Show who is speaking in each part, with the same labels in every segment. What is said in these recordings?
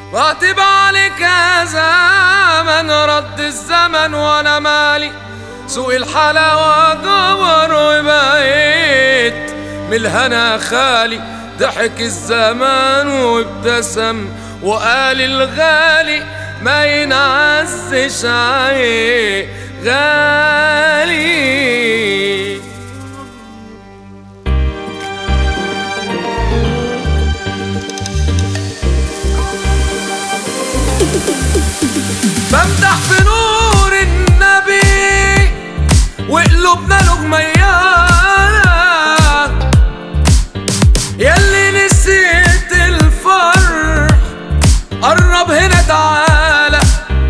Speaker 1: واعتب عليك يا زمن رد الزمن وانا مالي سوق الحلاوة جبر وبقيت من الهنا خالي ضحك الزمان وابتسم وقال الغالي ما ينعزش عليه غالي بمدح في نور النبي وقلوبنا له مياه ياللي نسيت الفرح قرب هنا تعالى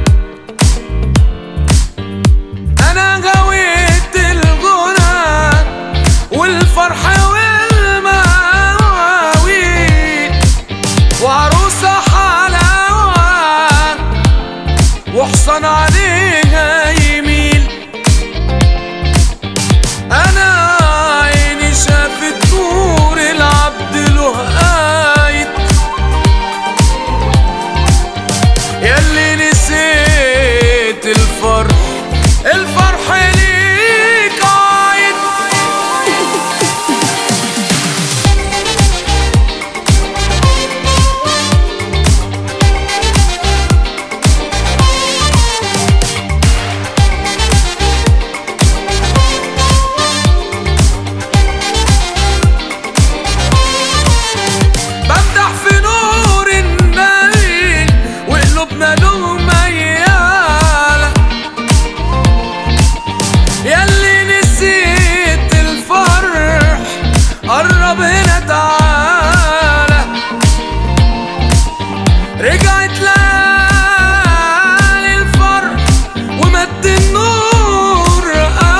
Speaker 1: انا غويت الغنى والفرح والمواويل وعروسة حلاوة وحصن عليها يميل انا عيني شافت نور العبد له قايد ياللي نسيت الفرح الفرح ليك عايد بمدح في نور النبي وقلوبنا له ميالة ياللي نسيت الفرح قرب هنا تعالى رجعت ليالي الفرح ومد النور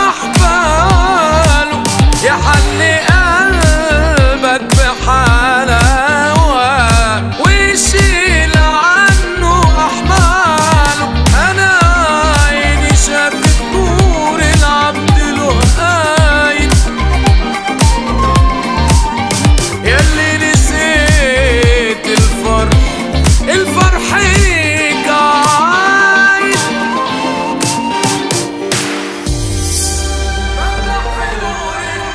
Speaker 1: أحباله يا حل قلبك بحلاوة ويشيل عنه أحماله أنا عيني شافت نور العبد له قايد ياللي نسيت الفرح الفرح ليك عايد بمدح في نور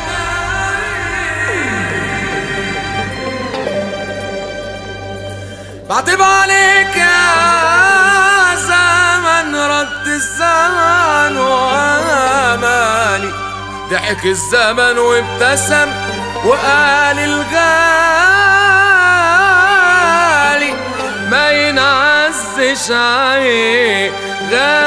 Speaker 1: بعتب عليك يا زمن رد الزمن وامالي ضحك الزمن وابتسم وقال الغالي ما ينعزش عليه غالي